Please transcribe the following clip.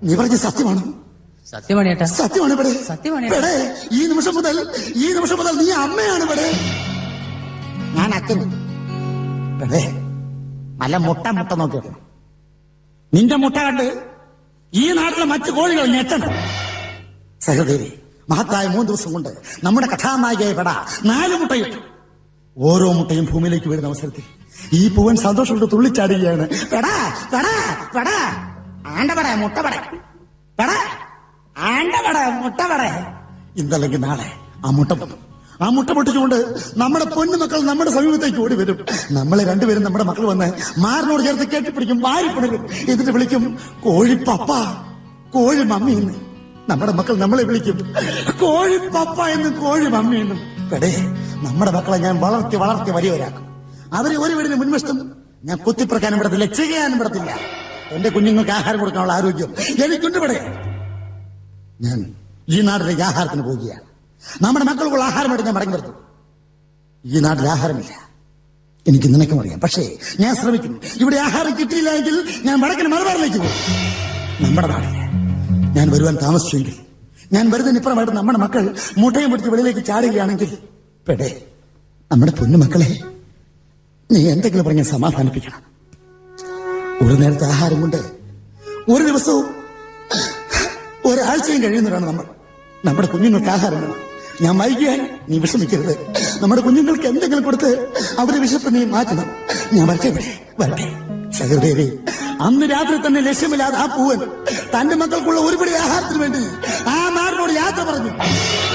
നീ പറഞ്ഞ സത്യമാണ് സത്യമാണ് ചേട്ടാ സത്യമാണ് ഇവിടെ സത്യമാണ്. ഇവിടെ ഈ നിമിഷം മുതൽ ഈ നിമിഷം മുതൽ നീ അമ്മയാണ് ഇവിടെ ഞാൻ അച്ഛൻ ഇവിടെ നല്ല മുട്ട മുട്ട നോക്കി വെക്കണം. നിന്റെ മുട്ട കണ്ട് ഈ നാട്ടിലെ മറ്റു കോഴികൾ ഞെട്ടണം സഹദേവി മഹത്തായ മൂന്ന് ദിവസം കൊണ്ട് നമ്മുടെ കഥാനായികയെ പെട നാല് മുട്ടയിട്ടു ഓരോ മുട്ടയും ഭൂമിയിലേക്ക് വീഴുന്ന അവസരത്തിൽ ഈ പൂവൻ സന്തോഷം കൊണ്ട് തുള്ളിച്ചാടുകയാണ് പെടാ പെടാ പെടാ ആണ്ടപട മുട്ടപട പെട ആണ്ടപട മുട്ടപട ഇന്നല്ലെങ്കിൽ നാളെ ആ മുട്ട പൊട്ടും ആ മുട്ട പൊട്ടിച്ചുകൊണ്ട് നമ്മുടെ പൊന്നുമക്കൾ നമ്മുടെ സമീപത്തേക്ക് ഓടി വരും നമ്മളെ രണ്ടുപേരും നമ്മുടെ മക്കൾ വന്ന് മാറിനോട് ചേർത്ത് കെട്ടിപ്പിടിക്കും വാരി പിണരും എന്നിട്ട് വിളിക്കും കോഴി പപ്പ കോഴി മമ്മി എന്ന് നമ്മുടെ മക്കൾ നമ്മളെ വിളിക്കും കോഴി പപ്പ എന്ന് കോഴി മമ്മി എന്നും എടേ നമ്മുടെ മക്കളെ ഞാൻ വളർത്തി വളർത്തി വലിയവരാക്കും അവരെ ഒരു വീടിന് മുൻവശത്തും ഞാൻ കുത്തിപ്പറക്കാനും വിടത്തില്ല ചെയ്യാനും വിടത്തില്ല എന്റെ കുഞ്ഞുങ്ങൾക്ക് ആഹാരം കൊടുക്കാനുള്ള ആരോഗ്യം എനിക്കുണ്ട് ഇവിടെ ഞാൻ ഈ നാട്ടിലേക്ക് ആഹാരത്തിന് പോവുകയാണ് നമ്മുടെ മക്കൾക്കുള്ള ആഹാരമായിട്ട് ഞാൻ മടങ്ങി വരുന്നു ഈ നാട്ടിൽ ആഹാരമില്ല എനിക്ക് നിനക്കും അറിയാം പക്ഷേ ഞാൻ ശ്രമിക്കും ഇവിടെ ആഹാരം കിട്ടിയില്ല എങ്കിൽ ഞാൻ വടക്കിന് മലബാറിലേക്ക് പോകും നമ്മുടെ നാട്ടില് ഞാൻ വരുവാൻ താമസിച്ചെങ്കിൽ ഞാൻ വരുന്നതിനിപ്പുറമായിട്ട് നമ്മുടെ മക്കൾ മുട്ടയും പിടിച്ച് വെളിയിലേക്ക് ചാടുകയാണെങ്കിൽ പെടേ നമ്മുടെ പൊന്നു മക്കളെ നീ എന്തെങ്കിലും പറഞ്ഞ് സമാധാനിപ്പിക്കണം ഒരു നേരത്തെ ആഹാരം കൊണ്ട് ഒരു ദിവസവും ഒരാഴ്ചയും കഴിയുന്നവരാണ് നമ്മൾ നമ്മുടെ കുഞ്ഞുങ്ങൾക്ക് ആഹാരം വേണം ഞാൻ വൈകിയാൽ നീ വിഷമിക്കരുത് നമ്മുടെ കുഞ്ഞുങ്ങൾക്ക് എന്തെങ്കിലും കൊടുത്ത് അവരെ വിശപ്പ് നീ മാറ്റണം ഞാൻ വരട്ടെ ഇവിടെ വരട്ടെ സഹദേവി അന്ന് രാത്രി തന്നെ ലക്ഷ്യമില്ലാതെ ആ പൂവൻ തന്റെ മക്കൾക്കുള്ള ഒരുപടി ആഹാരത്തിന് വേണ്ടി ആ നാടിനോട് യാത്ര പറഞ്ഞു